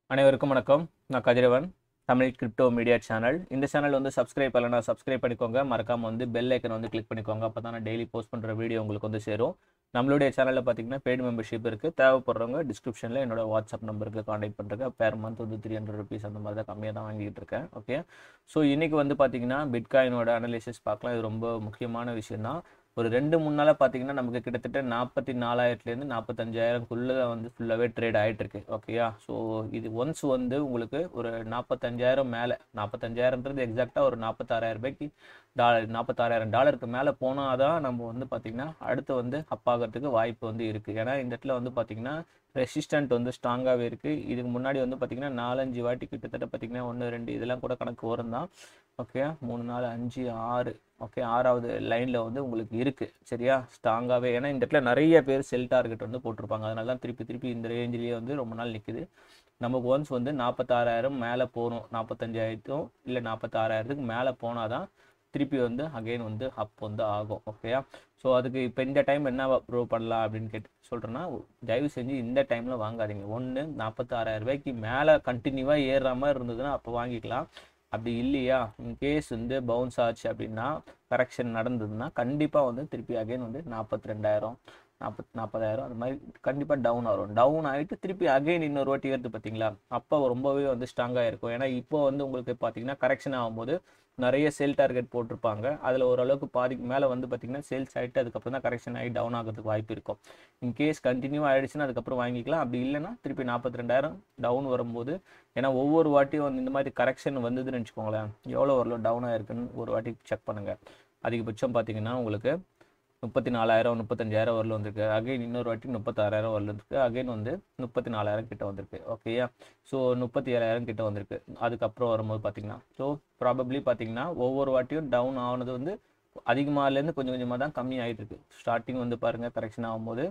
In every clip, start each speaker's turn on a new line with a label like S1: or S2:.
S1: அனைவருக்கும் வணக்கம் நான் Kathiravan Tamil crypto media channel இந்த சேனல் வந்து சப்ஸ்கிரைப் பண்ணலனா சப்ஸ்கிரைப் பண்ணிக்கோங்க மறக்காம வந்து பெல் ஐக்கன் வந்து கிளிக் பண்ணிக்கோங்க அப்போ தான் நான் டெய்லி போஸ்ட் பண்ணுற வீடியோ உங்களுக்கு வந்து சேரும் நம்மளுடைய சேனலில் பார்த்தீங்கன்னா பெய்டு மெம்பர்ஷிப் இருக்குது தேவைப்படுறவங்க டிஸ்கிரிப்ஷனில் என்னோட வாட்ஸ்அப் நம்பருக்கு காண்டாக்ட் பண்ணுறேன் பேர் மந்த் வந்து த்ரீ ஹண்ட்ரட் ருபீஸ் அந்த மாதிரி தான் கம்மியாக தான் வாங்கிட்டு இருக்கேன் ஓகே ஸோ இன்றைக்கி வந்து பார்த்தீங்கன்னா பிட்காயினோட அனலிசிஸ் பார்க்கலாம் இது ரொம்ப முக்கியமான விஷயம் தான் ஒரு ரெண்டு மூணு நாளாக பார்த்தீங்கன்னா நமக்கு கிட்டத்தட்ட நாற்பத்தி நாலாயிரத்துலேருந்து நாற்பத்தஞ்சாயிரம்குள்ளே வந்து ஃபுல்லாகவே ட்ரேட் ஆகிட்டு இருக்கு ஓகேயா ஸோ இது ஒன்ஸ் வந்து உங்களுக்கு ஒரு நாற்பத்தஞ்சாயிரம் மேலே நாற்பத்தஞ்சாயிரம்ன்றது எக்ஸாக்டாக ஒரு நாற்பத்தாறாயிரம் ரூபாய்க்கு டாலர் நாற்பத்தாறாயிரம் டாலருக்கு மேலே போனால் தான் நம்ம வந்து பார்த்திங்கன்னா அடுத்து வந்து அப் ஆகிறதுக்கு வாய்ப்பு வந்து இருக்குது ஏன்னா இந்த இடத்துல வந்து பார்த்திங்கன்னா ரெசிஸ்டன்ட் வந்து ஸ்ட்ராங்காகவே இருக்குது இதுக்கு முன்னாடி வந்து பார்த்திங்கன்னா நாலஞ்சு வாட்டி கிட்டத்தட்ட பார்த்திங்கன்னா ஒன்று ரெண்டு இதெல்லாம் கூட கணக்கு வரும் தான் ஓகே மூணு நாலு அஞ்சு ஆறு ஓகே ஆறாவது லைனில் வந்து உங்களுக்கு இருக்குது சரியா ஸ்ட்ராங்காகவே ஏன்னா இந்த இடத்துல நிறைய பேர் செல் டார்கெட் வந்து போட்டிருப்பாங்க அதனால தான் திருப்பி திருப்பி இந்த ரேஞ்சிலேயே வந்து ரொம்ப நாள் நிற்குது நமக்கு ஒன்ஸ் வந்து நாற்பத்தாறாயிரம் மேலே போகணும் நாற்பத்தஞ்சாயிரத்தும் இல்லை நாற்பத்தாறாயிரத்துக்கு மேலே போனால் தான் திருப்பி வந்து அகைன் வந்து அப் வந்து ஆகும் ஓகேயா ஸோ அதுக்கு இப்போ இந்த டைம் என்ன ப்ரூவ் பண்ணலாம் அப்படின்னு கேட்டு சொல்கிறேன்னா தயவு செஞ்சு இந்த டைமில் வாங்காதீங்க ஒன்று நாற்பத்தாறாயிரம் ரூபாய்க்கு மேலே கண்டினியூவாக ஏறுற மாதிரி இருந்ததுன்னா அப்போ வாங்கிக்கலாம் அப்படி இல்லையா இன்கேஸ் வந்து பவுன்ஸ் ஆச்சு அப்படின்னா கரெக்ஷன் நடந்ததுன்னா கண்டிப்பாக வந்து திருப்பி அகைன் வந்து நாற்பத்தி ரெண்டாயிரம் நாற்பத் நாற்பதாயிரம் அது மாதிரி கண்டிப்பாக டவுன் ஆகும் டவுன் ஆகிட்டு திருப்பி அகைன் இன்னொரு வாட்டி வருது பார்த்தீங்களா அப்போ ரொம்பவே வந்து ஸ்ட்ராங்காக இருக்கும் ஏன்னா இப்போ வந்து உங்களுக்கு பார்த்தீங்கன்னா கரெக்ஷன் ஆகும்போது நிறைய சேல் டார்கெட் போட்டிருப்பாங்க அதில் ஓரளவுக்கு பாதிக்கு மேலே வந்து பார்த்திங்கன்னா சேல்ஸ் ஆகிட்டு அதுக்கப்புறம் தான் கரெக்ஷன் ஆகி டவுன் ஆகிறதுக்கு வாய்ப்பு இருக்கும் இன்கேஸ் கண்டினியூ ஆகிடுச்சுன்னா அதுக்கப்புறம் வாங்கிக்கலாம் அப்படி இல்லைன்னா திருப்பி நாற்பத்தி ரெண்டாயிரம் டவுன் வரும்போது ஏன்னா ஒவ்வொரு வாட்டியும் வந்து இந்த மாதிரி கரெக்ஷன் வந்ததுன்னு வச்சுக்கோங்களேன் எவ்வளோ ஓரளவு டவுன் ஆயிருக்குன்னு ஒரு வாட்டி செக் பண்ணுங்கள் அதிகபட்சம் பார்த்தீங்கன்னா உங்களுக்கு முப்பத்தி நாலாயிரம் முப்பத்தஞ்சாயிரம் வரல வந்திருக்கு அகைன் இன்னொரு வாட்டி முப்பத்தாறாயிரம் வரல வந்திருக்கு அகைன் வந்து முப்பத்தி நாலாயிரம் கிட்ட வந்திருக்கு ஓகேயா ஸோ முப்பத்தி ஏழாயிரம் கிட்ட வந்திருக்கு அதுக்கப்புறம் வரும்போது பார்த்தீங்கன்னா ஸோ ப்ராபப்ளி பார்த்தீங்கன்னா ஒவ்வொரு வாட்டியும் டவுன் ஆனது வந்து அதிகமாகலேருந்து கொஞ்சம் கொஞ்சமாக தான் கம்மி ஆகிட்டு இருக்கு ஸ்டார்டிங் வந்து பாருங்கள் கரெக்ஷன் ஆகும்போது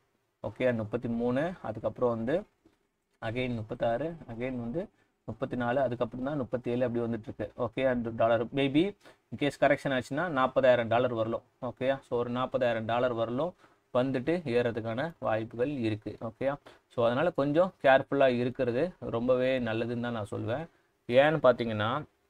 S1: ஓகே முப்பத்தி மூணு அதுக்கப்புறம் வந்து அகைன் முப்பத்தாறு அகைன் வந்து முப்பத்தி நாலு அதுக்கப்புறம் தான் முப்பத்தி ஏழு அப்படி வந்துட்டு இருக்கு ஓகே அந்த டாலர் மேபி இன்கேஸ் கரெக்ஷன் ஆச்சுன்னா நாற்பதாயிரம் டாலர் வரலும் ஓகேயா ஸோ ஒரு நாற்பதாயிரம் டாலர் வரலும் வந்துட்டு ஏறதுக்கான வாய்ப்புகள் இருக்குது ஓகேயா ஸோ அதனால் கொஞ்சம் கேர்ஃபுல்லாக இருக்கிறது ரொம்பவே நல்லதுன்னு தான் நான் சொல்வேன் ஏன்னு பார்த்தீங்கன்னா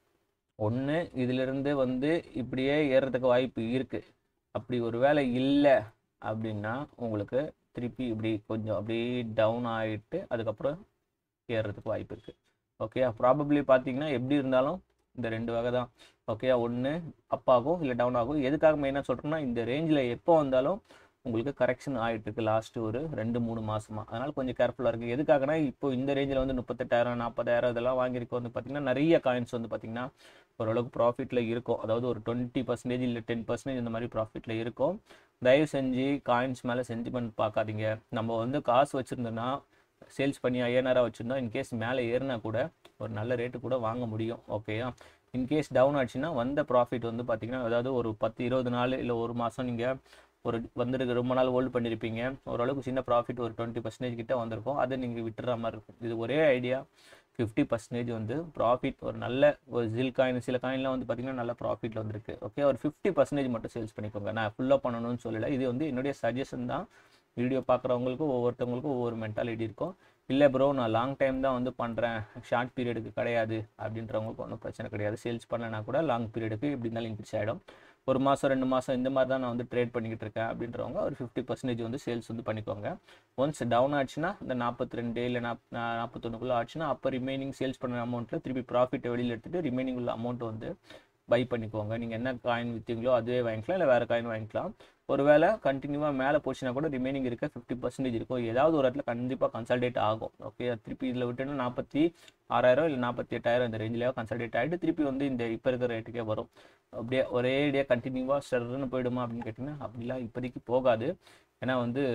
S1: ஒன்று இதிலிருந்து வந்து இப்படியே ஏறுறதுக்கு வாய்ப்பு இருக்குது அப்படி ஒரு வேலை இல்லை அப்படின்னா உங்களுக்கு திருப்பி இப்படி கொஞ்சம் அப்படியே டவுன் ஆகிட்டு அதுக்கப்புறம் ஏறுறதுக்கு வாய்ப்பு இருக்குது ஓகேயா ப்ராபப்ளி பார்த்தீங்கன்னா எப்படி இருந்தாலும் இந்த ரெண்டு வகை தான் ஓகேயா ஒன்று அப் ஆகும் இல்லை டவுன் ஆகும் எதுக்காக மெயினாக சொல்கிறேன்னா இந்த ரேஞ்சில் எப்போ வந்தாலும் உங்களுக்கு கரெக்ஷன் ஆகிட்டு இருக்கு லாஸ்ட்டு ஒரு ரெண்டு மூணு மாதமாக அதனால் கொஞ்சம் கேர்ஃபுல்லாக இருக்குது எதுக்காகனா இப்போ இந்த ரேஞ்சில் வந்து முப்பத்தெட்டாயிரம் நாற்பதாயிரம் இதெல்லாம் வாங்கியிருக்கோம் வந்து பார்த்திங்கன்னா நிறைய காயின்ஸ் வந்து பார்த்திங்கன்னா ஓரளவுக்கு ப்ராஃபிட்டில் இருக்கும் அதாவது ஒரு டுவெண்ட்டி பர்சன்டேஜ் இல்லை டென் பர்சன்டேஜ் இந்த மாதிரி ப்ராஃபிட்டில் இருக்கும் தயவு செஞ்சு காயின்ஸ் மேலே சென்டிமெண்ட் பார்க்காதீங்க நம்ம வந்து காசு வச்சுருந்தோன்னா சேல்ஸ் பண்ணி ஐயாயிரம் வச்சுருந்தோம் இன்கேஸ் மேலே ஏறினா கூட ஒரு நல்ல ரேட்டு கூட வாங்க முடியும் ஓகேயா இன்கேஸ் டவுன் ஆச்சுன்னா வந்த ப்ராஃபிட் வந்து பார்த்திங்கன்னா அதாவது ஒரு பத்து இருபது நாள் இல்லை ஒரு மாதம் நீங்கள் ஒரு வந்துருக்கு ரொம்ப நாள் ஹோல்டு பண்ணியிருப்பீங்க ஓரளவுக்கு சின்ன ப்ராஃபிட் ஒரு டுவெண்ட்டி பர்சன்டேஜ் கிட்ட வந்திருக்கும் அதை நீங்கள் விட்டுற மாதிரி இருக்கும் இது ஒரே ஐடியா ஃபிஃப்டி பர்சன்டேஜ் வந்து ப்ராஃபிட் ஒரு நல்ல ஒரு ஜில் காயின் சில காயின்லாம் வந்து பார்த்திங்கன்னா நல்ல ப்ராஃபிட்டில் வந்திருக்கு ஓகே ஒரு ஃபிஃப்டி பர்சன்டேஜ் மட்டும் சேல்ஸ் பண்ணிக்கோங்க நான் ஃபுல்லாக பண்ணணும்னு சொல்லலை இது வந்து என்னுடைய சஜஷன் தான் வீடியோ பார்க்குறவங்களுக்கும் ஒவ்வொருத்தவங்களுக்கும் ஒவ்வொரு மென்டாலிட்டி இருக்கும் இல்லை ப்ரோ நான் லாங் டைம் தான் வந்து பண்ணுறேன் ஷார்ட் பீரியடுக்கு கிடையாது அப்படின்றவங்களுக்கு ஒன்றும் பிரச்சனை கிடையாது சேல்ஸ் பண்ணனா கூட லாங் பீரியடுக்கு எப்படி இருந்தாலும் இன்க்ரீஸ் ஆகிடும் ஒரு மாதம் ரெண்டு மாதம் இந்த மாதிரி தான் நான் வந்து ட்ரேட் பண்ணிக்கிட்டு இருக்கேன் அப்படின்றவங்க ஒரு ஃபிஃப்டி பர்சன்டேஜ் வந்து சேல்ஸ் வந்து பண்ணிக்கோங்க ஒன்ஸ் டவுன் ஆச்சுன்னா இந்த நாற்பத்தி ரெண்டு இல்லை நாப் நாற்பத்தொன்னுக்குள்ளே ஆச்சுன்னா அப்போ ரிமைனிங் சேல்ஸ் பண்ண அமௌண்ட்டில் திருப்பி ப்ராஃபிட்டை வெளியில் எடுத்துகிட்டு ரிமைனிங் உள்ள அமௌண்ட் வந்து பை பண்ணிக்கோங்க நீங்கள் என்ன காயின் விற்றீங்களோ அதுவே வாங்கிக்கலாம் இல்லை வேறு காயின் வாங்கிக்கலாம் ஒருவேளை கண்டினியூவாக மேலே போச்சுன்னா கூட ரிமைனிங் இருக்க ஃபிஃப்டி பர்சன்டேஜ் இருக்கும் ஏதாவது ஒரு இடத்துல கண்டிப்பாக கன்சல்டேட் ஆகும் ஓகே திருப்பி இதில் விட்டுனா நாற்பத்தி ஆறாயிரம் இல்லை நாற்பத்தி எட்டாயிரம் இந்த ரேஞ்சிலேயே கன்சல்டேட் ஆகிட்டு திருப்பி வந்து இந்த இப்போ இருக்கிற ரேட்டுக்கே வரும் அப்படியே ஒரே ஐடியா கண்டினியூவாக ஸ்டர்ன்னு போயிடுமா அப்படின்னு கேட்டிங்கன்னா அப்படிலாம் இப்போதைக்கு போகாது ஏன்னா வந்து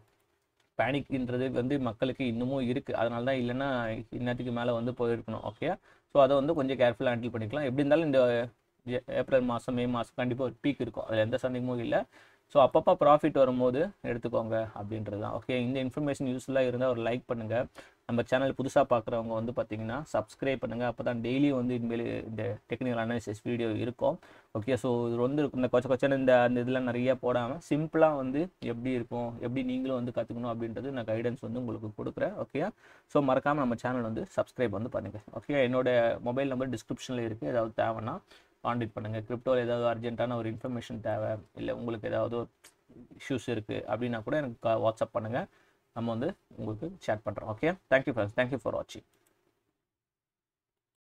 S1: பேனிக்ன்றது வந்து மக்களுக்கு இன்னமும் இருக்குது அதனால தான் இல்லைன்னா இன்னத்துக்கு மேலே வந்து போயிருக்கணும் ஓகே ஸோ அதை வந்து கொஞ்சம் கேர்ஃபுல்லாக ஹேண்டில் பண்ணிக்கலாம் எப்படி இருந்தாலும் இந்த ஏப்ரல் மாதம் மே மாதம் கண்டிப்பாக ஒரு பீக் இருக்கும் அதில் எந்த சந்தேகமும் இல்லை ஸோ அப்பப்போ ப்ராஃபிட் வரும்போது எடுத்துக்கோங்க அப்படின்றது தான் ஓகே இந்த இன்ஃபர்மேஷன் யூஸ்ஃபுல்லாக இருந்தால் ஒரு லைக் பண்ணுங்கள் நம்ம சேனல் புதுசாக பார்க்குறவங்க வந்து பார்த்தீங்கன்னா சப்ஸ்கிரைப் பண்ணுங்கள் அப்போ தான் டெய்லி வந்து இனிமேல் இந்த டெக்னிக்கல் அனாலிசிஸ் வீடியோ இருக்கும் ஓகே ஸோ இது வந்து இந்த கொச்ச கொச்சன இந்த அந்த இதெல்லாம் நிறைய போடாமல் சிம்பிளாக வந்து எப்படி இருக்கும் எப்படி நீங்களும் வந்து கற்றுக்கணும் அப்படின்றது நான் கைடன்ஸ் வந்து உங்களுக்கு கொடுக்குறேன் ஓகே ஸோ மறக்காமல் நம்ம சேனல் வந்து சப்ஸ்கிரைப் வந்து பண்ணுங்கள் ஓகே என்னோட மொபைல் நம்பர் டிஸ்கிரிப்ஷனில் இருக்குது ஏதாவது தேவைன்னா காண்டாக்ட் பண்ணுங்கள் கிரிப்டோவில் ஏதாவது அர்ஜென்ட்டான ஒரு இன்ஃபர்மேஷன் தேவை இல்லை உங்களுக்கு ஏதாவது இஷ்யூஸ் இருக்குது அப்படின்னா கூட எனக்கு வாட்ஸ்அப் பண்ணுங்கள் நம்ம வந்து உங்களுக்கு சேட் பண்ணுறோம் okay thank you friends thank you for வாட்சிங்